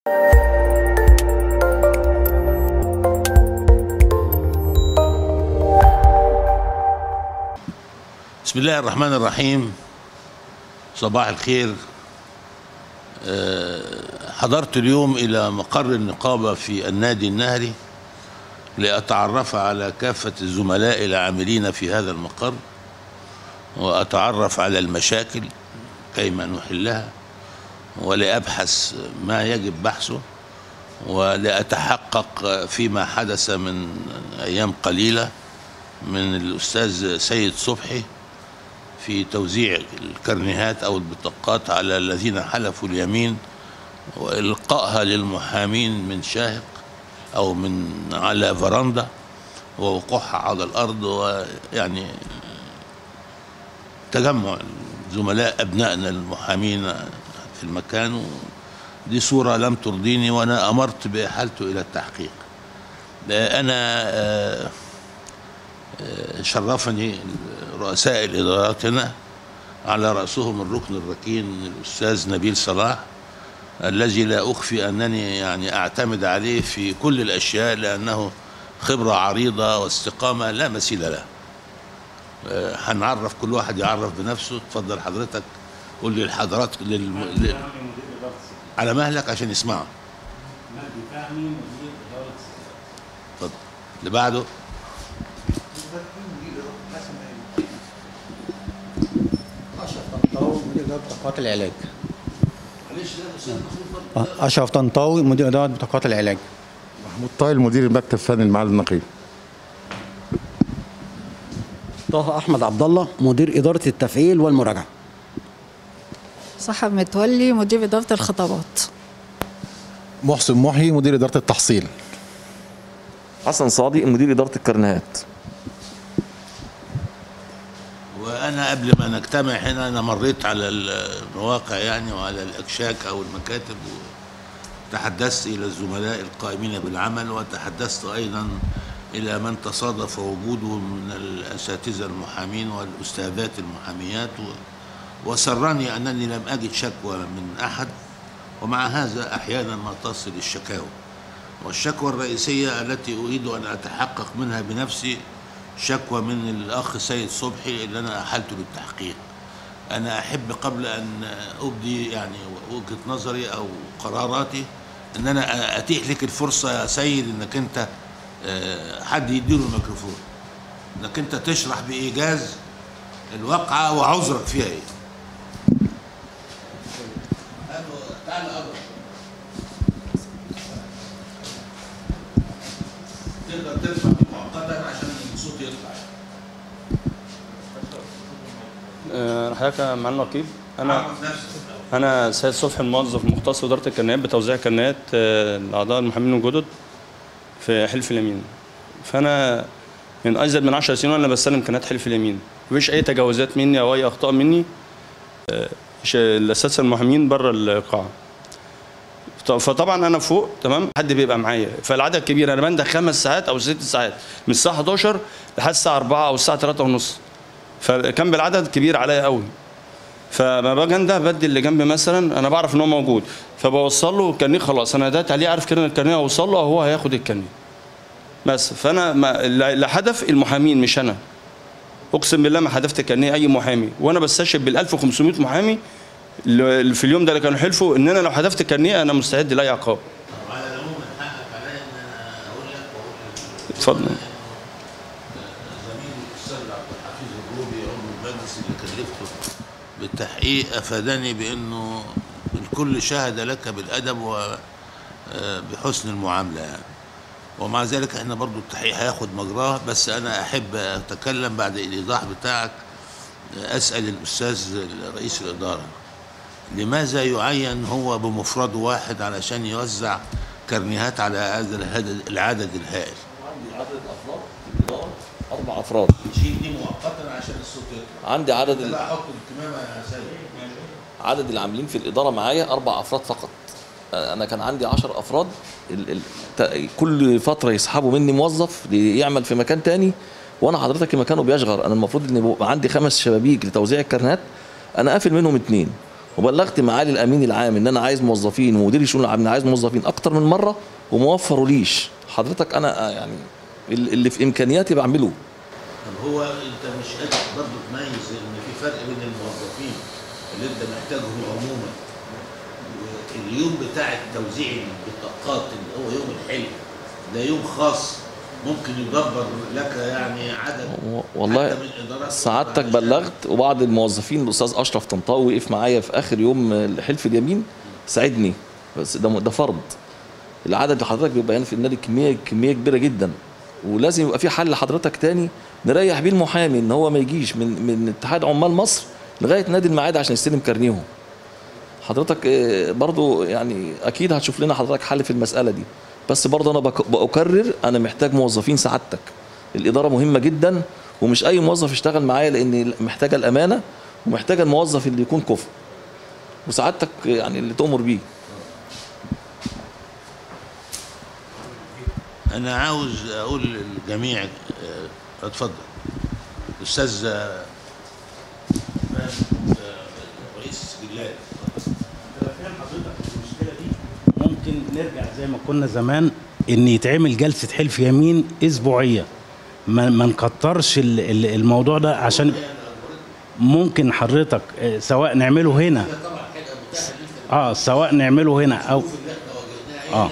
بسم الله الرحمن الرحيم صباح الخير آه، حضرت اليوم إلى مقر النقابة في النادي النهري لأتعرف على كافة الزملاء العاملين في هذا المقر وأتعرف على المشاكل كيما نحلها ولأبحث ما يجب بحثه ولأتحقق فيما حدث من أيام قليلة من الأستاذ سيد صبحي في توزيع الكرنيهات أو البطاقات على الذين حلفوا اليمين وإلقائها للمحامين من شاهق أو من على فرندا ووقوعها على الأرض ويعني تجمع زملاء أبنائنا المحامين في المكان دي صورة لم ترضيني وأنا أمرت بإحالته إلى التحقيق أنا آه، آه، شرفني رؤساء الإدارات هنا على رأسهم الركن الركين الأستاذ نبيل صلاح الذي لا أخفي أنني يعني أعتمد عليه في كل الأشياء لأنه خبرة عريضة واستقامة لا مثيل لها آه، هنعرف كل واحد يعرف بنفسه اتفضل حضرتك قول لي الحضرات لل... لل... على مهلك عشان يسمعوا اتفضل اللي بعده مدير إدارة بطاقات العلاج أشرف طنطاوي مدير إدارة بطاقات العلاج محمود طايل مدير المكتب الفني المعهد النقيب طه احمد عبد الله مدير اداره التفعيل والمراجعه صاحب متولي مدير إدارة الخطابات محسن محي مدير إدارة التحصيل حسن صادق مدير إدارة الكرنيهات وانا قبل ما نجتمع هنا انا مريت على المواقع يعني وعلى الاكشاك او المكاتب وتحدثت الى الزملاء القائمين بالعمل وتحدثت ايضا الى من تصادف وجوده من الاساتذه المحامين والاستاذات المحاميات و- وسرني انني لم اجد شكوى من احد ومع هذا احيانا ما تصل الشكاوى والشكوى الرئيسيه التي اريد ان اتحقق منها بنفسي شكوى من الاخ سيد صبحي اللي انا احلته للتحقيق انا احب قبل ان ابدي يعني وجهه نظري او قراراتي ان انا اتيح لك الفرصه يا سيد انك انت آه، حد يديله الميكروفون انك انت تشرح بايجاز الواقعه وعذرك فيها ايه تعال أقرب. تقدر ترفع مؤقتا عشان الصوت يطلع آه، حضرتك معالي النقيب انا عرف نفسك انا سيد صبحي الموظف مختص اداره الكرنيات بتوزيع كرنيات آه، لاعضاء المحامين الجدد في حلف اليمين فانا من ازيد من 10 سنين وانا بستلم كرنيات حلف اليمين مفيش اي تجاوزات مني او اي اخطاء مني آه، ش- الاساتذه المحامين بره القاعه ط- فطبعا انا فوق تمام حد بيبقى معايا فالعدد كبير انا بنده خمس ساعات او ست ساعات من الساعه 11 لحد الساعه 4 او الساعه 3 ونص فكان بالعدد كبير عليا قوي فما باجي انده بدي اللي جنبي مثلا انا بعرف ان هو موجود فبوصل له الكارنيه خلاص انا دات عليه عارف كده إن الكارنيه اوصل له هو هياخد الكارنيه بس فانا ما لا لا هدف المحامين مش انا اقسم بالله ما هدفت كارنيه اي محامي وانا بستشهد بال 1500 محامي اللي في اليوم ده اللي كانوا حلفوا ان انا لو هدفت كارنيه انا مستعد لاي عقاب وعلى العموم من حقك عليا ان انا اقول لك واقول اتفضل زميلي الاستاذ عبد الحفيظ الروبي عضو المجلس اللي كلفته بالتحقيق افادني بانه الكل شهد لك بالادب وبحسن المعامله يعني ومع ذلك احنا برضو التحقيق هياخد مجراه بس انا احب اتكلم بعد الايضاح بتاعك اسال الاستاذ رئيس الاداره لماذا يعين هو بمفرده واحد علشان يوزع كرنيهات على هذا الهد- العدد الهائل عندي عدد أفراد في الإدارة أربع أفراد شيل دي مؤقتا عشان الصوت يطلع عندي عدد ال... لا حط الكمامه يا سيد عدد العاملين في الإدارة معايا أربع أفراد فقط أنا كان عندي عشر أفراد ال... ال... ت- كل فترة يسحبوا مني موظف يعمل في مكان تاني وأنا حضرتك مكانه بيشغل أنا المفروض إن يبقى عندي خمس شبابيك لتوزيع الكرنات أنا قافل منهم اتنين وبلغت معالي الامين العام ان انا عايز موظفين ومدير الشؤون العامه عايز موظفين اكتر من مره وما وفروليش حضرتك انا آه، يعني ال- اللي في امكانياتي بعمله طب هو انت مش قادر برضه تميز ان في فرق بين الموظفين اللي انت محتاجهم عموما واليوم بتاع توزيع البطاقات اللي هو يوم الحلم ده يوم خاص ممكن يدبر لك يعني عدد و- والله حتى من إدارات سعادتك الشركات. بلغت وبعض الموظفين الاستاذ اشرف طنطاوي وقف معايا في اخر يوم حلف اليمين ساعدني بس ده ده فرض العدد اللي حضرتك بيبقى هنا في النادي كميه كميه كبيره جدا ولازم يبقى في حل لحضرتك تاني نريح بيه المحامي ان هو ما يجيش من من اتحاد عمال مصر لغايه نادي المعاد عشان يستلم كارنيهم حضرتك آه، برضو يعني اكيد هتشوف لنا حضرتك حل في المساله دي بس برضو انا بك- بأكرر انا محتاج موظفين سعادتك الاداره مهمه جدا ومش اي موظف يشتغل معايا لان محتاجه الامانه ومحتاجه الموظف اللي يكون كفء وسعادتك يعني اللي تؤمر بيه انا عاوز اقول للجميع آه، اتفضل استاذ آه، آه، رئيس بلاد ممكن نرجع زي ما كنا زمان ان يتعمل جلسه حلف يمين اسبوعيه ما, ما نكترش ال- ال- الموضوع ده عشان ممكن حضرتك آه، سواء نعمله هنا اه سواء نعمله هنا او اه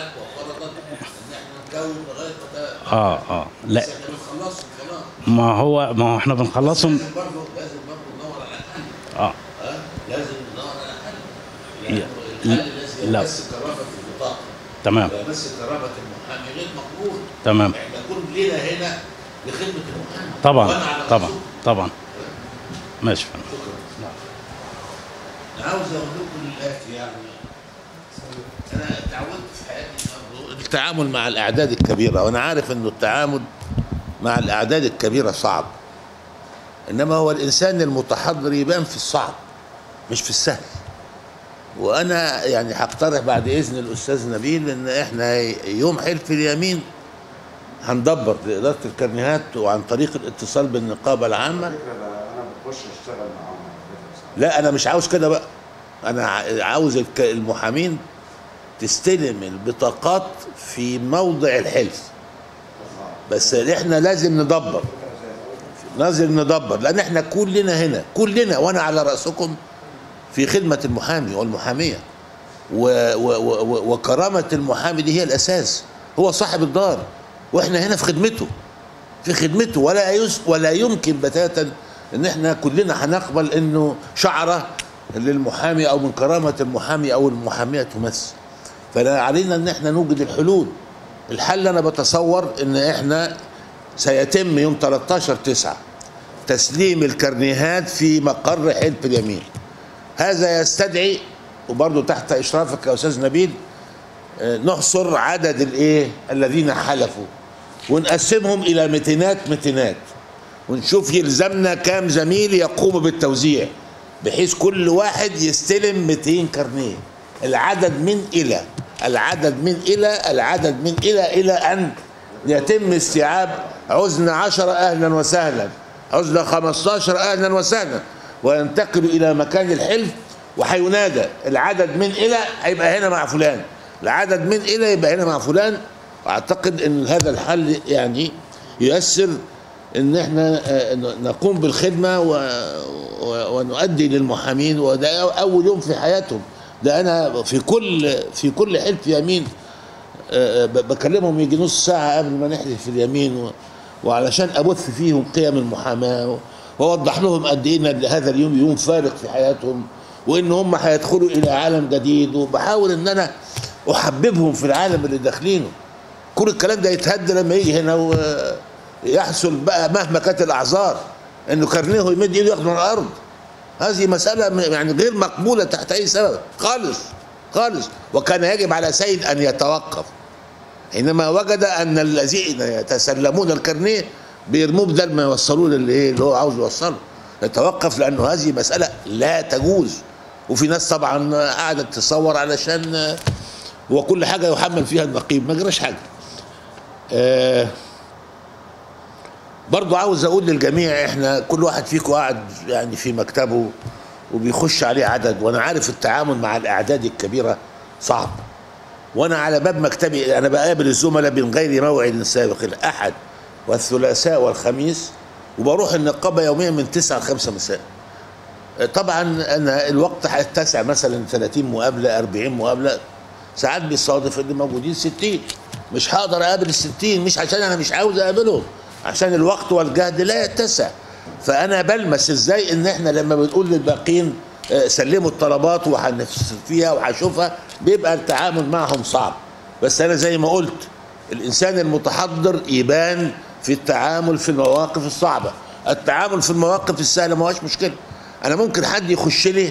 اه اه لا ما هو ما هو احنا بنخلصهم اه لازم ندور على حل لا. الحل الذي لا. يمس كرامه البطاقه تمام ويمس كرامه المحامي غير مقبول تمام احنا كلنا هنا لخدمه المحامي طبعا وأنا على طبعا رسول. طبعا ماشي فندم أنا عاوز اقول لكم الاتي يعني انا اتعودت في حياتي برضه التعامل مع الاعداد الكبيره وانا عارف انه التعامل مع الاعداد الكبيره صعب انما هو الانسان المتحضر يبان في الصعب مش في السهل وانا يعني هقترح بعد اذن الاستاذ نبيل ان احنا يوم حلف اليمين هندبر لاداره الكرنيهات وعن طريق الاتصال بالنقابه العامه لا انا مش عاوز كده بقى انا ع- عاوز الك- المحامين تستلم البطاقات في موضع الحلف بس احنا لازم ندبر لازم ندبر لان احنا كلنا هنا كلنا وانا على راسكم في خدمه المحامي والمحاميه و و و و وكرامه المحامي دي هي الاساس هو صاحب الدار واحنا هنا في خدمته في خدمته ولا يس ولا يمكن بتاتا ان احنا كلنا هنقبل انه شعره للمحامي او من كرامه المحامي او المحاميه تمس فلا علينا ان احنا نوجد الحلول الحل انا بتصور ان احنا سيتم يوم 13 9 تسليم الكرنيهات في مقر حلف اليمين هذا يستدعي وبرضه تحت اشرافك يا استاذ نبيل آه، نحصر عدد الايه الذين حلفوا ونقسمهم الى متينات متينات ونشوف يلزمنا كام زميل يقوم بالتوزيع بحيث كل واحد يستلم 200 كارنيه العدد من الى العدد من الى العدد من الى الى ان يتم استيعاب عزن 10 اهلا وسهلا عزن 15 اهلا وسهلا وينتقل الى مكان الحلف وهينادى العدد من الى هيبقى هنا مع فلان العدد من الى يبقى هنا مع فلان واعتقد ان هذا الحل يعني ييسر ان احنا آه، نقوم بالخدمه و... و... ونؤدي للمحامين وده اول يوم في حياتهم ده انا في كل في كل حلف يمين آه، ب- بكلمهم يجي نص ساعه قبل ما نحلف في اليمين و... وعلشان ابث فيهم قيم المحاماه واوضح لهم قد ايه إن هذا اليوم يوم فارق في حياتهم وان هم هيدخلوا الى عالم جديد وبحاول ان انا احببهم في العالم اللي داخلينه كل الكلام ده يتهد لما يجي هنا ويحصل بقى مهما كانت الاعذار انه كارنيه يمد ايده ياخده من الارض هذه مساله م- يعني غير مقبوله تحت اي سبب خالص خالص وكان يجب على سيد ان يتوقف حينما وجد ان الذين يتسلمون الكارنيه بيرموه بدل ما يوصلوه للي ايه اللي هو عاوز يوصله يتوقف لانه هذه مساله لا تجوز وفي ناس طبعا قعدت تصور علشان وكل حاجه يحمل فيها النقيب ما جراش حاجه آه برضو عاوز اقول للجميع احنا كل واحد فيكم قاعد يعني في مكتبه وبيخش عليه عدد وانا عارف التعامل مع الاعداد الكبيره صعب وانا على باب مكتبي انا بقابل الزملاء من غير موعد سابق الاحد والثلاثاء والخميس وبروح النقابه يوميا من 9 ل 5 مساء طبعا انا الوقت هيتسع مثلا 30 مقابله 40 مقابله ساعات بيصادف ان موجودين 60 مش هقدر اقابل ال 60 مش عشان انا مش عاوز اقابلهم عشان الوقت والجهد لا يتسع فانا بلمس ازاي ان احنا لما بنقول للباقيين آه، سلموا الطلبات وهنفصل فيها وهشوفها بيبقى التعامل معهم صعب بس انا زي ما قلت الانسان المتحضر يبان في التعامل في المواقف الصعبه التعامل في المواقف السهله ما هوش مشكله انا ممكن حد يخش لي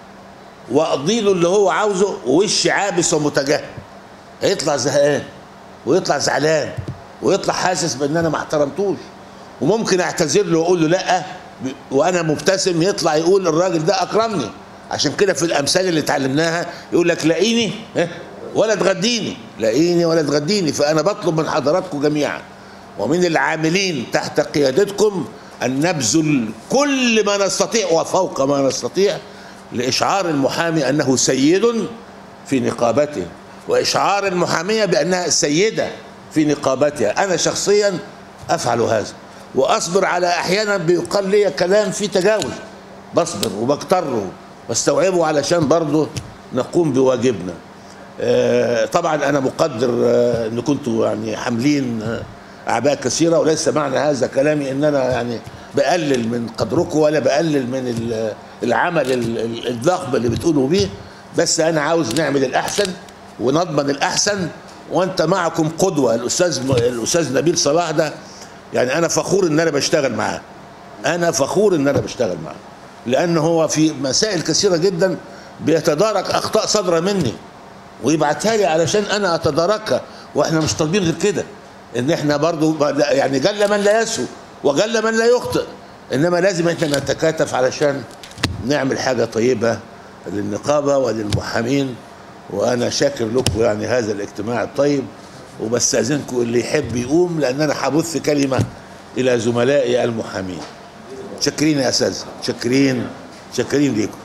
واقضي له اللي هو عاوزه ووشي عابس ومتجهم هيطلع زهقان ويطلع زعلان ويطلع حاسس بان انا ما احترمتوش وممكن اعتذر له واقول له لا ب- وانا مبتسم يطلع يقول الراجل ده اكرمني عشان كده في الامثال اللي اتعلمناها يقول لك لاقيني ها، ولا تغديني لاقيني ولا تغديني فانا بطلب من حضراتكم جميعا ومن العاملين تحت قيادتكم ان نبذل كل ما نستطيع وفوق ما نستطيع لاشعار المحامي انه سيد في نقابته واشعار المحاميه بانها سيده في نقابتها انا شخصيا افعل هذا واصبر على احيانا بيقال لي كلام فيه تجاوز بصبر وبكتره واستوعبه علشان برضه نقوم بواجبنا آه، طبعا انا مقدر آه، ان كنتوا يعني حاملين آه، اعباء كثيره وليس معنى هذا كلامي ان انا يعني بقلل من قدركم ولا بقلل من ال- العمل ال- ال- الضخم اللي بتقولوا بيه بس انا عاوز نعمل الاحسن ونضمن الاحسن وانت معكم قدوه الاستاذ م- الاستاذ نبيل صلاح ده يعني انا فخور ان انا بشتغل معاه انا فخور ان انا بشتغل معاه لان هو في مسائل كثيره جدا بيتدارك اخطاء صادره مني ويبعتها لي علشان انا اتداركها واحنا مش طالبين غير كده ان احنا برضو يعني جل من لا يسهو وجل من لا يخطئ انما لازم احنا نتكاتف علشان نعمل حاجه طيبه للنقابه وللمحامين وانا شاكر لكم يعني هذا الاجتماع الطيب وبستاذنكم اللي يحب يقوم لان انا هبث كلمه الى زملائي المحامين شاكرين يا اساتذه شاكرين شاكرين ليكم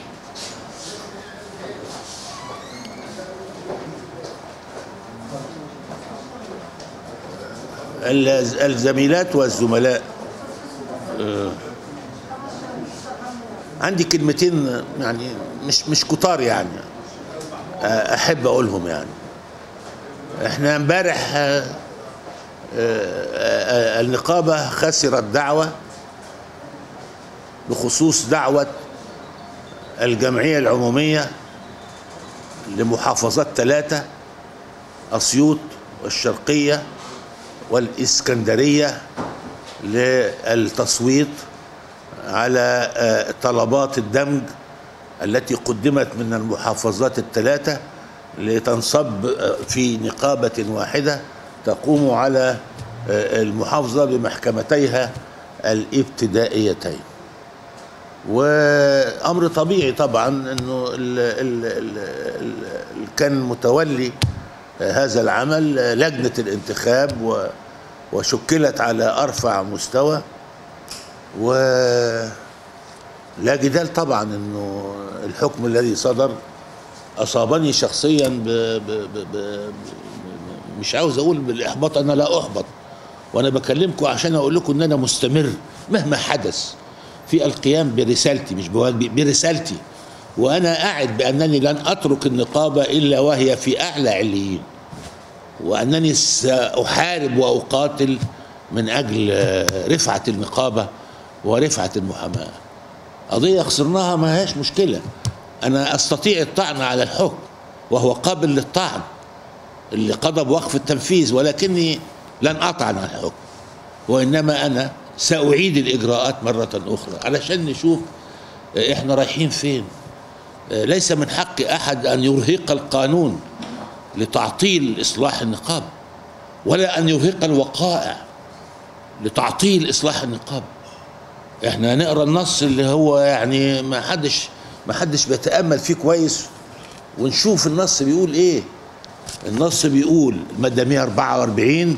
الز- الزميلات والزملاء آه، عندي كلمتين يعني مش مش كتار يعني آه، احب اقولهم يعني احنا امبارح آه، آه، آه، النقابه خسرت دعوه بخصوص دعوه الجمعيه العموميه لمحافظات ثلاثه اسيوط والشرقيه والإسكندرية للتصويت على آه، طلبات الدمج التي قدمت من المحافظات الثلاثة لتنصب آه، في نقابة واحدة تقوم على آه، المحافظة بمحكمتيها الابتدائيتين وامر طبيعي طبعا انه ال ال ال ال ال كان متولي هذا العمل لجنه الانتخاب و وشكلت على ارفع مستوى و لا جدال طبعا انه الحكم الذي صدر اصابني شخصيا ب ب ب ب مش عاوز اقول بالاحباط انا لا احبط وانا بكلمكم عشان اقول لكم ان انا مستمر مهما حدث في القيام برسالتي مش بواجبي برسالتي وانا اعد بانني لن اترك النقابه الا وهي في اعلى عليين وانني ساحارب واقاتل من اجل آه، رفعه النقابه ورفعه المحاماه قضيه خسرناها ما هيش مشكله انا استطيع الطعن على الحكم وهو قابل للطعن اللي قضى بوقف التنفيذ ولكني لن اطعن على الحكم وانما انا ساعيد الاجراءات مره اخرى علشان نشوف آه، احنا رايحين فين آه، ليس من حق احد ان يرهق القانون لتعطيل اصلاح النقاب ولا ان يرهق الوقائع لتعطيل اصلاح النقاب احنا نقرا النص اللي هو يعني ما حدش ما حدش بيتامل فيه كويس ونشوف النص بيقول ايه النص بيقول الماده 144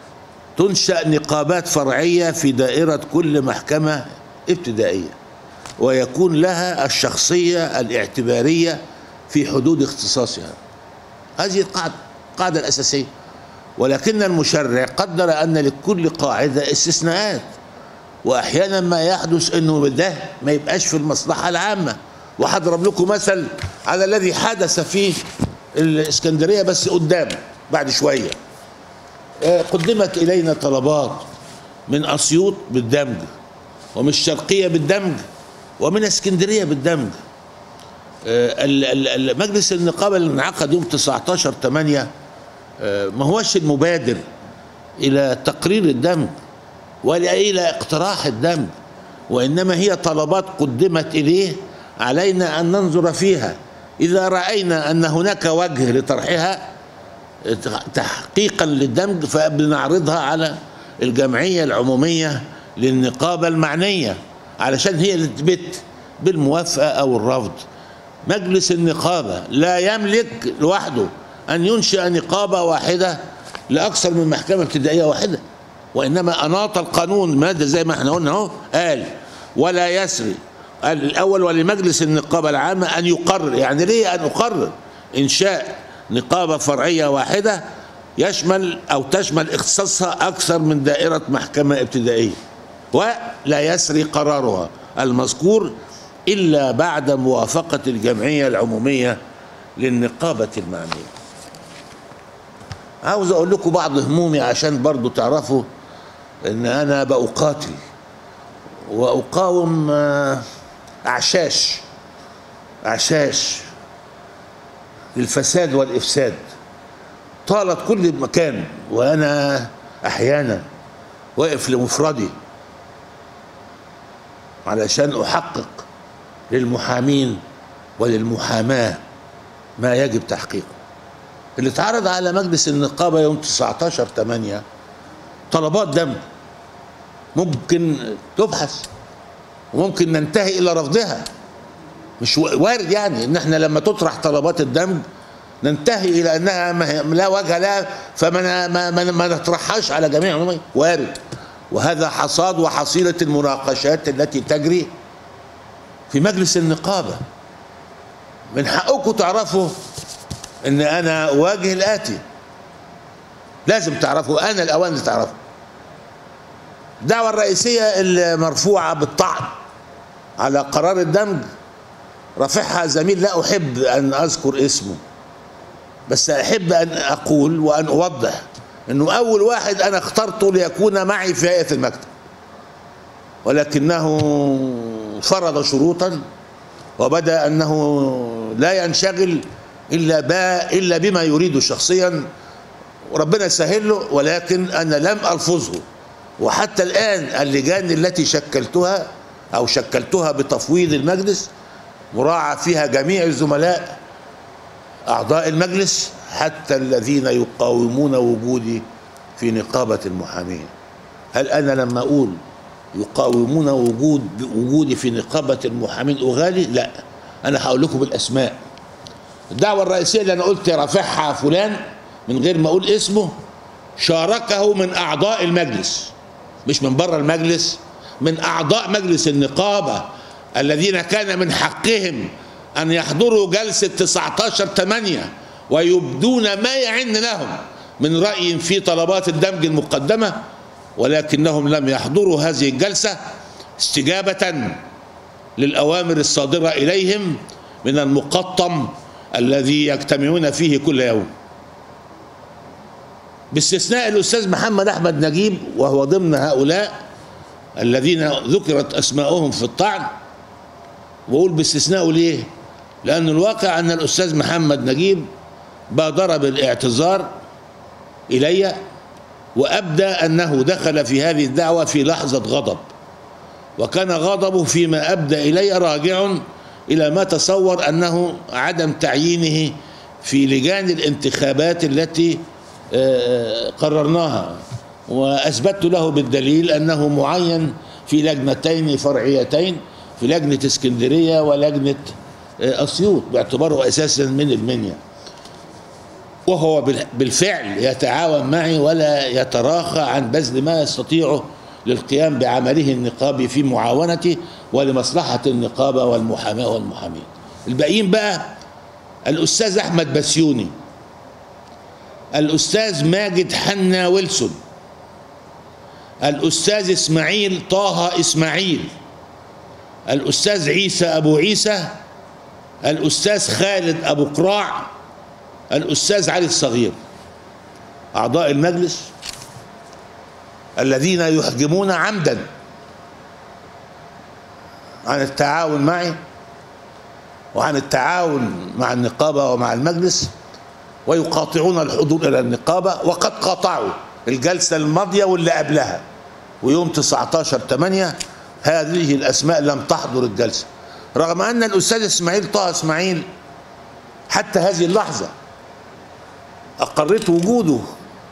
تنشا نقابات فرعيه في دائره كل محكمه ابتدائيه ويكون لها الشخصية الاعتبارية في حدود اختصاصها هذه القاعدة القاعدة الأساسية ولكن المشرع قدر أن لكل قاعدة استثناءات وأحيانا ما يحدث أنه ده ما يبقاش في المصلحة العامة وهضرب لكم مثل على الذي حدث في الإسكندرية بس قدام بعد شوية آه، قدمت إلينا طلبات من أسيوط بالدمج ومن الشرقية بالدمج ومن اسكندرية بالدمج آه، ال- ال- ال- مجلس النقابة اللي انعقد يوم 19 8 ما هوش المبادر إلى تقرير الدمج ولا إلى اقتراح الدمج وإنما هي طلبات قدمت إليه علينا أن ننظر فيها إذا رأينا أن هناك وجه لطرحها تحقيقا للدمج فبنعرضها على الجمعية العمومية للنقابة المعنية علشان هي اللي تثبت بالموافقة أو الرفض مجلس النقابة لا يملك لوحده أن ينشئ نقابة واحدة لأكثر من محكمة ابتدائية واحدة وإنما أناط القانون مادة زي ما احنا قلنا اهو قال ولا يسري قال الأول ولمجلس النقابة العامة أن يقرر يعني ليه أن أقرر إنشاء نقابة فرعية واحدة يشمل أو تشمل اختصاصها أكثر من دائرة محكمة ابتدائية ولا يسري قرارها المذكور إلا بعد موافقة الجمعية العمومية للنقابة المعنية عاوز أقول لكم بعض همومي عشان برضو تعرفوا إن أنا بقاتل وأقاوم آه، أعشاش أعشاش للفساد والإفساد طالت كل مكان وأنا أحيانا واقف لمفردي علشان أحقق للمحامين وللمحاماة ما يجب تحقيقه اللي اتعرض على مجلس النقابة يوم 19 8 طلبات دم ممكن تبحث وممكن ننتهي إلى رفضها مش وارد يعني ان احنا لما تطرح طلبات الدمج ننتهي الى انها ما هي- لا وجه لها فما ما, ما, ما نطرحهاش على جميع العمومية وارد وهذا حصاد وحصيلة المناقشات التي تجري في مجلس النقابة من حقكم تعرفوا ان انا اواجه الاتي لازم تعرفوا انا الاوان اللي تعرفوا الدعوة الرئيسية المرفوعة بالطعن على قرار الدمج رافعها زميل لا احب ان اذكر اسمه بس احب ان اقول وان اوضح انه اول واحد انا اخترته ليكون معي في هيئه المكتب ولكنه فرض شروطا وبدا انه لا ينشغل الا با الا بما يريد شخصيا وربنا يسهل له ولكن انا لم الفظه وحتى الان اللجان التي شكلتها او شكلتها بتفويض المجلس مراعى فيها جميع الزملاء اعضاء المجلس حتى الذين يقاومون وجودي في نقابه المحامين هل انا لما اقول يقاومون وجود وجودي في نقابه المحامين اغالي لا انا هقول لكم بالاسماء الدعوه الرئيسيه اللي انا قلت رافعها فلان من غير ما اقول اسمه شاركه من اعضاء المجلس مش من بره المجلس من اعضاء مجلس النقابه الذين كان من حقهم ان يحضروا جلسه 19 8 ويبدون ما يعن لهم من راي في طلبات الدمج المقدمه ولكنهم لم يحضروا هذه الجلسه استجابه للاوامر الصادره اليهم من المقطم الذي يجتمعون فيه كل يوم باستثناء الاستاذ محمد احمد نجيب وهو ضمن هؤلاء الذين ذكرت اسماؤهم في الطعن واقول باستثناءه ليه؟ لان الواقع ان الاستاذ محمد نجيب بادر بالاعتذار الي وابدى انه دخل في هذه الدعوه في لحظه غضب وكان غضبه فيما ابدى الي راجع الى ما تصور انه عدم تعيينه في لجان الانتخابات التي آه، قررناها واثبتت له بالدليل انه معين في لجنتين فرعيتين في لجنه اسكندريه ولجنه آه، اسيوط باعتباره اساسا من المنيا وهو بال- بالفعل يتعاون معي ولا يتراخى عن بذل ما يستطيعه للقيام بعمله النقابي في معاونته ولمصلحة النقابة والمحاماة والمحامين الباقيين بقى الأستاذ أحمد بسيوني الأستاذ ماجد حنا ويلسون الأستاذ إسماعيل طه إسماعيل الأستاذ عيسى أبو عيسى الأستاذ خالد أبو قراع الأستاذ علي الصغير أعضاء المجلس الذين يحجمون عمدا عن التعاون معي وعن التعاون مع النقابة ومع المجلس ويقاطعون الحضور إلى النقابة وقد قاطعوا الجلسة الماضية واللي قبلها ويوم 19 8 هذه الأسماء لم تحضر الجلسة رغم أن الأستاذ إسماعيل طه إسماعيل حتى هذه اللحظة أقرت وجوده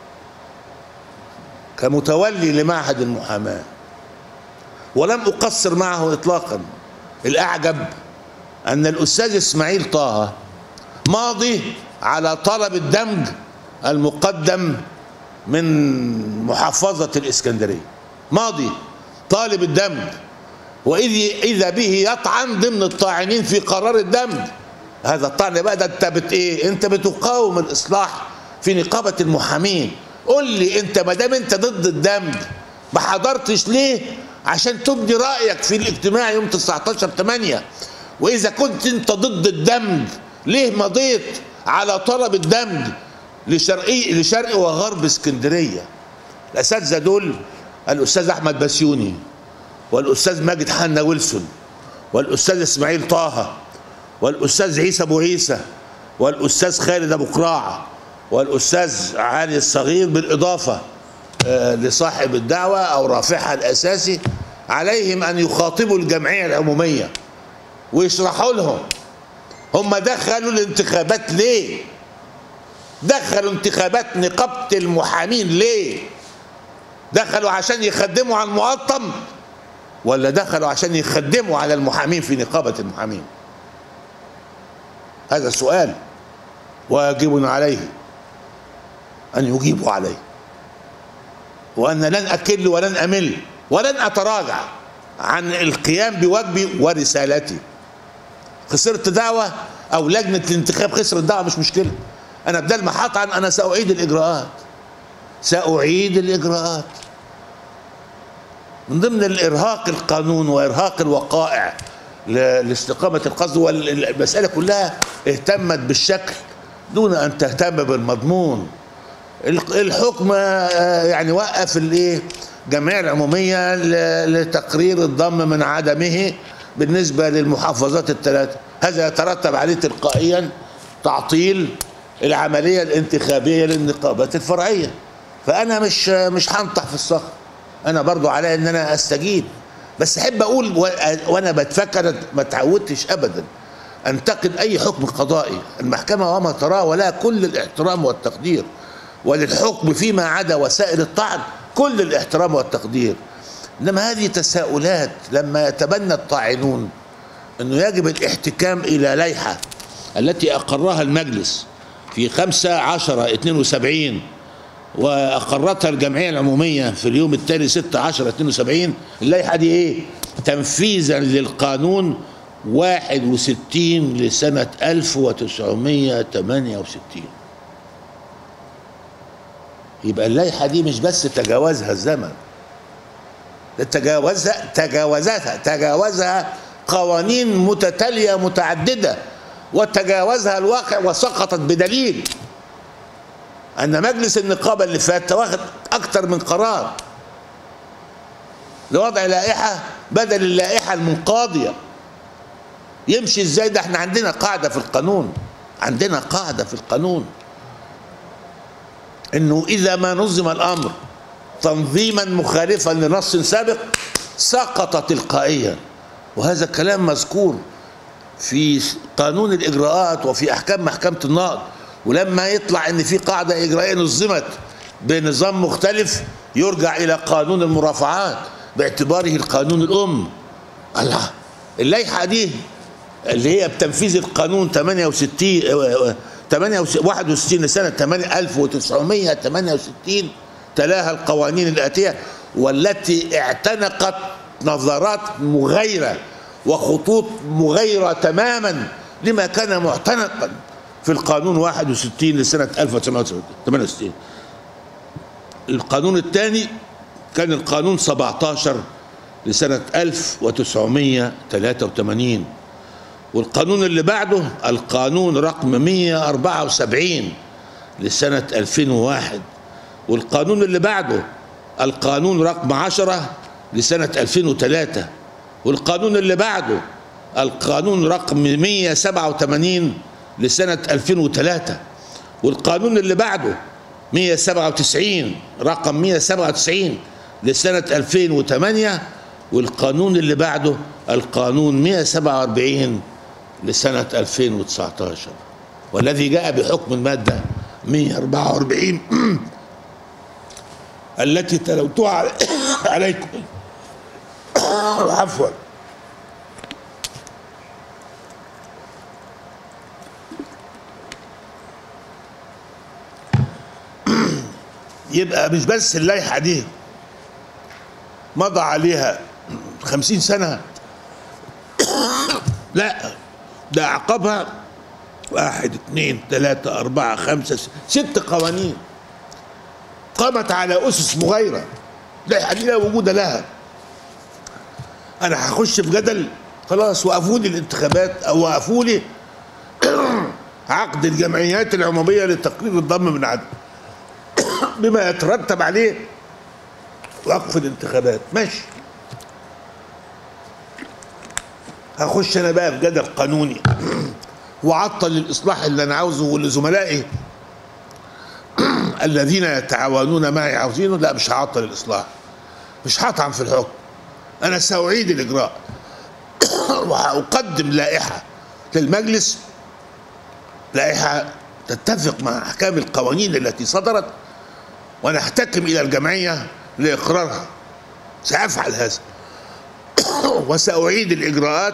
كمتولي لمعهد المحاماة ولم أقصر معه إطلاقا الأعجب أن الأستاذ إسماعيل طه ماضي على طلب الدمج المقدم من محافظة الإسكندرية ماضي طالب الدمج وإذ إذا به يطعن ضمن الطاعنين في قرار الدمج هذا الطعن بقى ده انت بت ايه انت بتقاوم الاصلاح في نقابه المحامين قول لي انت ما دام انت ضد الدمج ما حضرتش ليه عشان تبدي رايك في الاجتماع يوم 19 8 واذا كنت انت ضد الدمج ليه مضيت على طلب الدمج لشرقي لشرق وغرب اسكندريه الاساتذه دول الاستاذ احمد بسيوني والاستاذ ماجد حنا ويلسون والاستاذ اسماعيل طه والاستاذ عيسى ابو عيسى والاستاذ خالد ابو قراع والاستاذ علي الصغير بالاضافه آه، لصاحب الدعوه او رافعها الاساسي عليهم ان يخاطبوا الجمعيه العموميه ويشرحوا لهم هم دخلوا الانتخابات ليه دخلوا انتخابات نقابه المحامين ليه دخلوا عشان يخدموا على المقطم ولا دخلوا عشان يخدموا على المحامين في نقابه المحامين هذا السؤال واجب عليه ان يجيبوا عليه وان لن اكل ولن امل ولن اتراجع عن القيام بواجبي ورسالتي خسرت دعوه او لجنه الانتخاب خسرت دعوه مش مشكله انا بدل ما هطعن انا ساعيد الاجراءات ساعيد الاجراءات من ضمن الارهاق القانون وارهاق الوقائع ل- لاستقامه القصد والمساله كلها اهتمت بالشكل دون ان تهتم بالمضمون ال- الحكم آه، يعني وقف الايه الجمعيه العموميه ل- لتقرير الضم من عدمه بالنسبه للمحافظات الثلاثه هذا يترتب عليه تلقائيا تعطيل العمليه الانتخابيه للنقابات الفرعيه فانا مش مش هنطح في الصخر انا برضو علي ان انا استجيب بس احب اقول و- وانا بتفكر ما تعودتش ابدا انتقد اي حكم قضائي المحكمه وما تراه ولا كل الاحترام والتقدير وللحكم فيما عدا وسائل الطعن كل الاحترام والتقدير انما هذه تساؤلات لما يتبنى الطاعنون انه يجب الاحتكام الى لائحه التي اقرها المجلس في 5 10 72 واقرتها الجمعيه العموميه في اليوم التالي 6 10 72 اللائحه دي ايه؟ تنفيذا للقانون 61 لسنه 1968 يبقى اللائحه دي مش بس تجاوزها الزمن ده تجاوزها تجاوزتها تجاوزها قوانين متتاليه متعدده وتجاوزها الواقع وسقطت بدليل ان مجلس النقابه اللي فات واخد اكتر من قرار لوضع لائحه بدل اللائحه المنقاضيه يمشي ازاي ده احنا عندنا قاعده في القانون عندنا قاعده في القانون انه اذا ما نظم الامر تنظيما مخالفا لنص سابق سقط تلقائيا وهذا الكلام مذكور في قانون الاجراءات وفي احكام محكمه النقض ولما يطلع ان في قاعده اجرائيه نظمت بنظام مختلف يرجع الى قانون المرافعات باعتباره القانون الام الله اللائحه دي اللي هي بتنفيذ القانون 68 آه، 61 لسنه 1968 تلاها القوانين الاتيه والتي اعتنقت نظرات مغايرة وخطوط مغايرة تماما لما كان معتنقا في القانون 61 لسنة 1968 القانون الثاني كان القانون 17 لسنة 1983 والقانون اللي بعده القانون رقم 174 لسنة 2001 والقانون اللي بعده القانون رقم 10 لسنة 2003 والقانون اللي بعده القانون رقم 187 لسنة 2003 والقانون اللي بعده 197 رقم 197 لسنة 2008 والقانون اللي بعده القانون 147 لسنة 2019 والذي جاء بحكم المادة 144 التي تلوتها عليكم عفوا يبقى مش بس اللائحة دي مضى عليها خمسين سنة لا ده عقبها واحد اثنين ثلاثة أربعة خمسة س- ست قوانين قامت على أسس مغايرة اللائحة دي لا وجود لها أنا هخش في جدل خلاص وقفوا لي الانتخابات أو وقفوا لي عقد الجمعيات العمومية لتقرير الضم من عدم بما يترتب عليه وقف الانتخابات ماشي هخش انا بقى في جدل قانوني وعطل الاصلاح اللي انا عاوزه واللي زملائي الذين يتعاونون معي عاوزينه لا مش هعطل الاصلاح مش هطعن في الحكم انا ساعيد الاجراء وهقدم لائحه للمجلس لائحه تتفق مع احكام القوانين التي صدرت وانا احتكم الى الجمعيه لاقرارها سافعل هذا وساعيد الاجراءات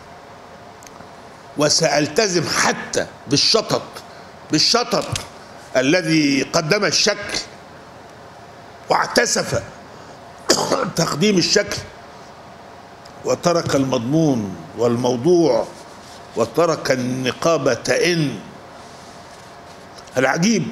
وسالتزم حتى بالشطط بالشطط الذي قدم الشكل واعتسف تقديم الشكل وترك المضمون والموضوع وترك النقابة إن العجيب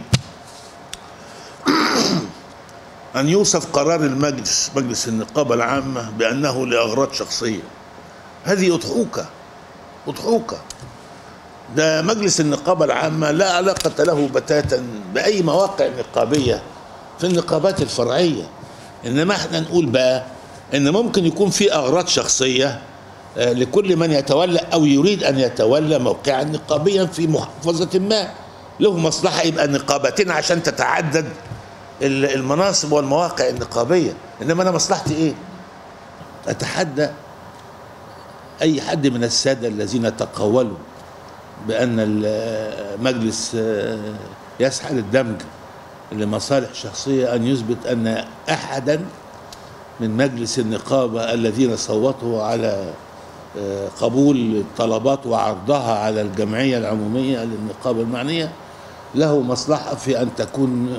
أن يوصف قرار المجلس مجلس النقابة العامة بأنه لأغراض شخصية هذه أضحوكة أضحوكة ده مجلس النقابة العامة لا علاقة له بتاتا بأي مواقع نقابية في النقابات الفرعية إنما احنا نقول بقى إن ممكن يكون في أغراض شخصية آه، لكل من يتولى أو يريد أن يتولى موقعا نقابيا في محافظة ما له مصلحة يبقى نقابتين عشان تتعدد ال- المناصب والمواقع النقابية إنما أنا مصلحتي إيه؟ أتحدى أي حد من السادة الذين تقولوا بأن المجلس آه، يسعى للدمج لمصالح شخصية أن يثبت أن أحدا من مجلس النقابة الذين صوتوا على آه، قبول الطلبات وعرضها على الجمعية العمومية للنقابة المعنية له مصلحة في أن تكون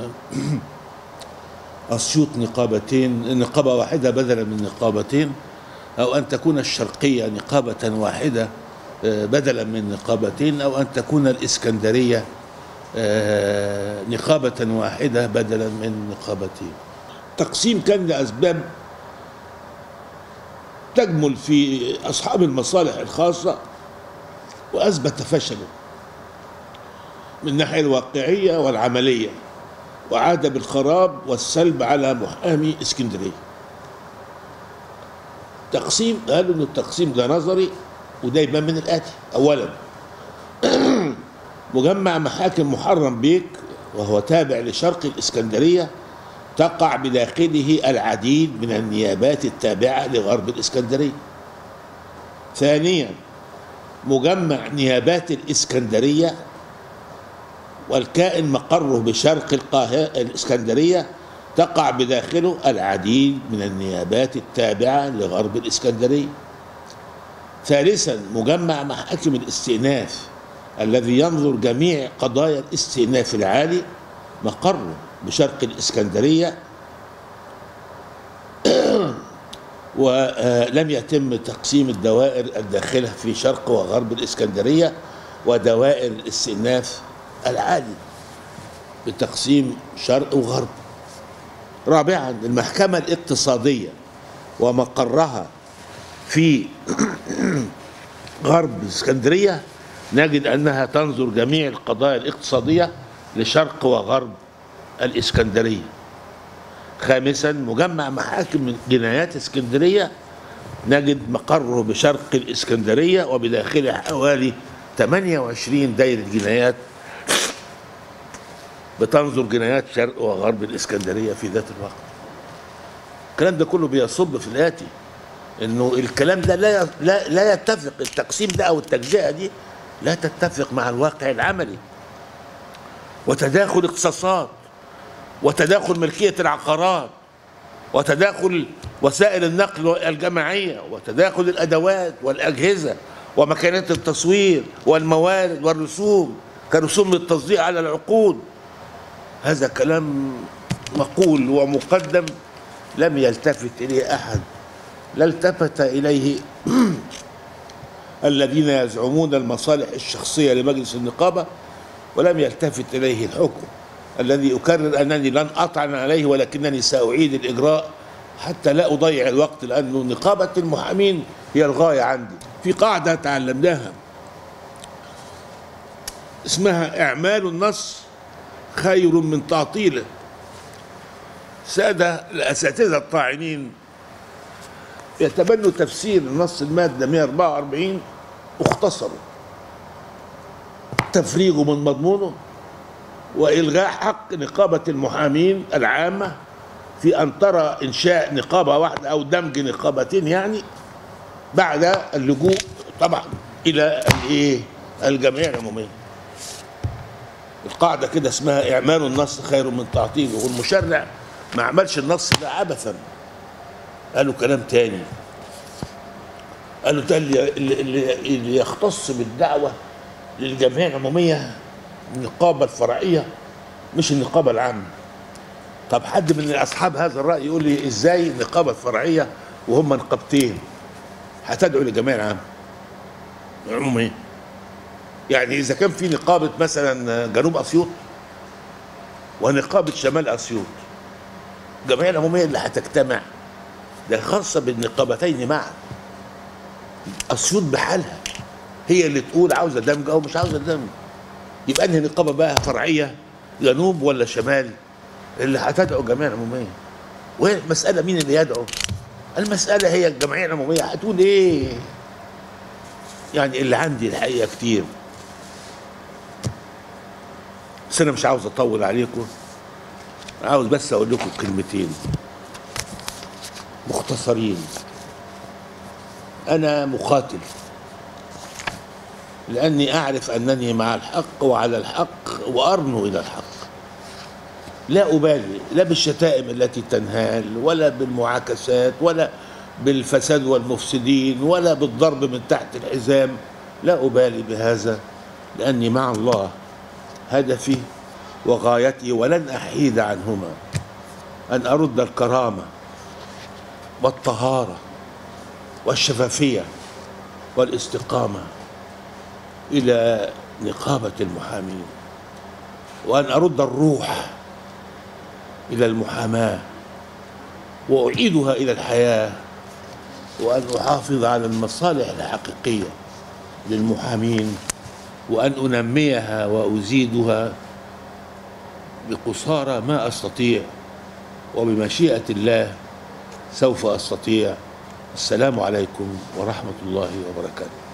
أسيوط نقابتين نقابة واحدة بدلا من نقابتين أو أن تكون الشرقية نقابة واحدة آه، بدلا من نقابتين أو أن تكون الإسكندرية آه، نقابة واحدة بدلا من نقابتين تقسيم كان لأسباب تجمل في أصحاب المصالح الخاصة وأثبت فشله من الناحية الواقعية والعملية وعاد بالخراب والسلب على محامي اسكندرية تقسيم قالوا ان التقسيم ده نظري وده يبان من الاتي اولا مجمع محاكم محرم بيك وهو تابع لشرق الاسكندريه تقع بداخله العديد من النيابات التابعه لغرب الاسكندريه ثانيا مجمع نيابات الاسكندريه والكائن مقره بشرق القاهرة الإسكندرية تقع بداخله العديد من النيابات التابعة لغرب الإسكندرية ثالثا مجمع محاكم الاستئناف الذي ينظر جميع قضايا الاستئناف العالي مقره بشرق الإسكندرية ولم يتم تقسيم الدوائر الداخلة في شرق وغرب الإسكندرية ودوائر الاستئناف العالي بتقسيم شرق وغرب رابعا المحكمة الاقتصادية ومقرها في غرب اسكندرية نجد أنها تنظر جميع القضايا الاقتصادية لشرق وغرب الإسكندرية خامسا مجمع محاكم جنايات اسكندرية نجد مقره بشرق الإسكندرية وبداخله حوالي 28 دايرة جنايات بتنظر جنايات شرق وغرب الإسكندرية في ذات الوقت الكلام ده كله بيصب في الآتي انه الكلام ده لا لا لا يتفق التقسيم ده او التجزئه دي لا تتفق مع الواقع العملي وتداخل اختصاصات وتداخل ملكيه العقارات وتداخل وسائل النقل الجماعيه وتداخل الادوات والاجهزه ومكانات التصوير والموارد والرسوم كرسوم للتصديق على العقود هذا كلام مقول ومقدم لم يلتفت اليه احد لا التفت اليه الذين يزعمون المصالح الشخصيه لمجلس النقابه ولم يلتفت اليه الحكم الذي اكرر انني لن اطعن عليه ولكنني ساعيد الاجراء حتى لا اضيع الوقت لانه نقابه المحامين هي الغايه عندي في قاعده تعلمناها اسمها اعمال النص خير من تعطيله ساده الاساتذه الطاعنين يتبنوا تفسير نص المادة 144 واختصروا تفريغه من مضمونه وإلغاء حق نقابة المحامين العامة في أن ترى إنشاء نقابة واحدة أو دمج نقابتين يعني بعد اللجوء طبعا إلى الإيه الجمعية العمومية القاعدة كده اسمها إعمال النص خير من تعطيله والمشرع ما عملش النص ده عبثا قالوا كلام تاني قالوا ده اللي, اللي, اللي يختص بالدعوة للجمعية العمومية النقابة الفرعية مش النقابة العامة طب حد من أصحاب هذا الرأي يقول لي إزاي النقابة الفرعية وهم نقابتين هتدعو للجمعية العامة العمومية يعني إذا كان في نقابة مثلا جنوب أسيوط ونقابة شمال أسيوط الجمعية العمومية اللي هتجتمع ده خاصة بالنقابتين معا أسيوط بحالها هي اللي تقول عاوزة دمج أو مش عاوزة دمج يبقى أنهي نقابة بقى فرعية جنوب ولا شمال اللي هتدعو الجمعية العمومية وهي المسألة مين اللي يدعو المسألة هي الجمعية العمومية هتقول إيه يعني اللي عندي الحقيقة كتير بس أنا مش عاوز أطول عليكم عاوز بس أقول لكم كلمتين مختصرين أنا مقاتل لأني أعرف أنني مع الحق وعلى الحق وأرنو إلى الحق لا أبالي لا بالشتائم التي تنهال ولا بالمعاكسات ولا بالفساد والمفسدين ولا بالضرب من تحت الحزام لا أبالي بهذا لأني مع الله هدفي وغايتي ولن أحيد عنهما أن أرد الكرامة والطهارة والشفافية والاستقامة إلى نقابة المحامين وأن أرد الروح إلى المحاماة وأعيدها إلى الحياة وأن أحافظ على المصالح الحقيقية للمحامين وأن أنميها وأزيدها بقصارى ما أستطيع وبمشيئة الله سوف أستطيع السلام عليكم ورحمة الله وبركاته